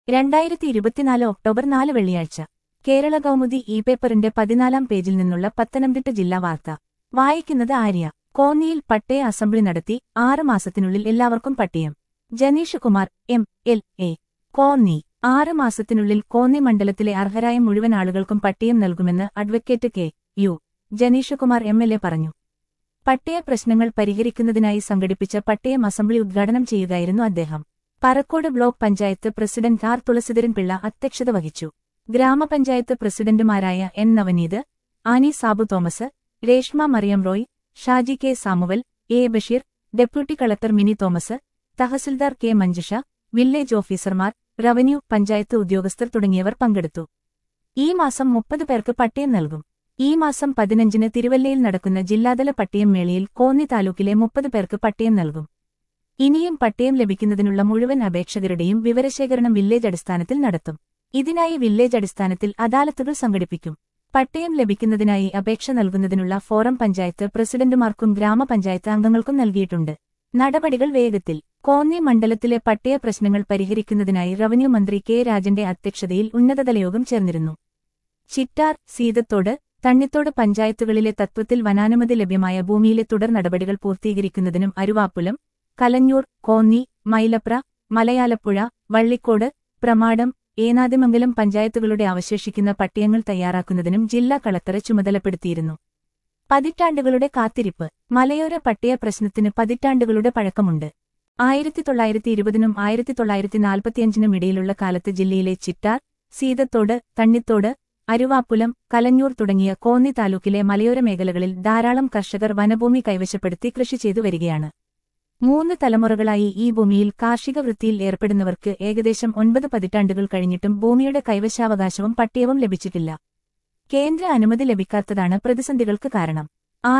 രണ്ടായിരത്തി ഇരുപത്തിനാല് ഒക്ടോബർ നാല് വെള്ളിയാഴ്ച കേരള കൗമുദി ഇ പേപ്പറിന്റെ പതിനാലാം പേജിൽ നിന്നുള്ള പത്തനംതിട്ട ജില്ലാ വാർത്ത വായിക്കുന്നത് ആര്യ കോന്നിയിൽ പട്ടയ അസംബ്ലി നടത്തി ആറ് മാസത്തിനുള്ളിൽ എല്ലാവർക്കും പട്ടയം Janeesh Kumar M L A Konni ആറ് മാസത്തിനുള്ളിൽ കോന്നി മണ്ഡലത്തിലെ അർഹരായ മുഴുവൻ ആളുകൾക്കും പട്ടയം നൽകുമെന്ന് advocate K U Janeesh Kumar M L A പറഞ്ഞു പട്ടയ പ്രശ്നങ്ങൾ പരിഹരിക്കുന്നതിനായി സംഘടിപ്പിച്ച പട്ടയം അസംബ്ലി ഉദ്ഘാടനം ചെയ്യുകയായിരുന്നു അദ്ദേഹം Parakode block panchayat president R Thulasidharan Pillai അധ്യക്ഷത വഹിച്ചു ഗ്രാമപഞ്ചായത്ത് പ്രസിഡന്റുമാരായ N Navaneeth Annie Sabu Thomas Reshma Mariam Roy Shaji K Samuel A Basheer deputy collector Mini Thomas tahsildar K Manjusha village ഓഫീസർമാർ റവന്യൂ പഞ്ചായത്ത് ഉദ്യോഗസ്ഥർ തുടങ്ങിയവർ പങ്കെടുത്തു ഈ മാസം മുപ്പത് പേർക്ക് പട്ടയം നൽകും ഈ മാസം പതിനഞ്ചിന് തിരുവല്ലയിൽ നടക്കുന്ന ജില്ലാതല പട്ടയം മേളയിൽ കോന്നി താലൂക്കിലെ മുപ്പത് പേർക്ക് പട്ടയം നൽകും ഇനിയും പട്ടയം ലഭിക്കുന്നതിനുള്ള മുഴുവൻ അപേക്ഷകരുടെയും വിവരശേഖരണം വില്ലേജ് അടിസ്ഥാനത്തിൽ നടത്തും ഇതിനായി വില്ലേജ് അടിസ്ഥാനത്തിൽ അദാലത്തുകൾ സംഘടിപ്പിക്കും പട്ടയം ലഭിക്കുന്നതിനായി അപേക്ഷ നൽകുന്നതിനുള്ള ഫോറം പഞ്ചായത്ത് പ്രസിഡന്റുമാർക്കും ഗ്രാമപഞ്ചായത്ത് അംഗങ്ങൾക്കും നൽകിയിട്ടുണ്ട് നടപടികൾ വേഗത്തിൽ കോന്നി മണ്ഡലത്തിലെ പട്ടയ പ്രശ്നങ്ങൾ പരിഹരിക്കുന്നതിനായി റവന്യൂ മന്ത്രി കെ രാജന്റെ അധ്യക്ഷതയിൽ ഉന്നതതല യോഗം ചേർന്നിരുന്നു ചിറ്റാർ സീതത്തോട് തണ്ണിത്തോട് പഞ്ചായത്തുകളിലെ തത്വത്തിൽ വനാനുമതി ലഭ്യമായ ഭൂമിയിലെ തുടർ നടപടികൾ പൂർത്തീകരിക്കുന്നതിനും അരുവാപ്പുലം കലഞ്ഞൂർ കോന്നി മൈലപ്ര മലയാലപ്പുഴ വള്ളിക്കോട് പ്രമാടം ഏനാദിമംഗലം പഞ്ചായത്തുകളുടെ അവശേഷിക്കുന്ന പട്ടയങ്ങൾ തയ്യാറാക്കുന്നതിനും ജില്ലാ കളക്ടറെ ചുമതലപ്പെടുത്തിയിരുന്നു പതിറ്റാണ്ടുകളുടെ കാത്തിരിപ്പ് മലയോര പട്ടയ പ്രശ്നത്തിന് പതിറ്റാണ്ടുകളുടെ പഴക്കമുണ്ട് ആയിരത്തി തൊള്ളായിരത്തി ഇരുപതിനും ആയിരത്തി തൊള്ളായിരത്തി നാൽപ്പത്തിയഞ്ചിനും ഇടയിലുള്ള കാലത്ത് ജില്ലയിലെ ചിറ്റാർ സീതത്തോട് തണ്ണിത്തോട് അരുവാപ്പുലം കലഞ്ഞൂർ തുടങ്ങിയ കോന്നി താലൂക്കിലെ മലയോര മേഖലകളിൽ ധാരാളം കർഷകർ വനഭൂമി കൈവശപ്പെടുത്തി കൃഷി ചെയ്തു വരികയാണ് മൂന്ന് തലമുറകളായി ഈ ഭൂമിയിൽ കാർഷിക വൃത്തിയിൽ ഏർപ്പെടുന്നവർക്ക് ഏകദേശം ഒൻപത് പതിറ്റാണ്ടുകൾ കഴിഞ്ഞിട്ടും ഭൂമിയുടെ കൈവശാവകാശവും പട്ടയവും ലഭിച്ചിട്ടില്ല കേന്ദ്ര അനുമതി ലഭിക്കാത്തതാണ് പ്രതിസന്ധികൾക്ക് കാരണം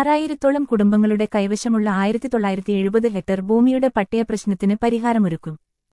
ആറായിരത്തോളം കുടുംബങ്ങളുടെ കൈവശമുള്ള ആയിരത്തി തൊള്ളായിരത്തി എഴുപത് ഹെക്ടർ ഭൂമിയുടെ പട്ടയ പ്രശ്നത്തിന് പരിഹാരമൊരുക്കും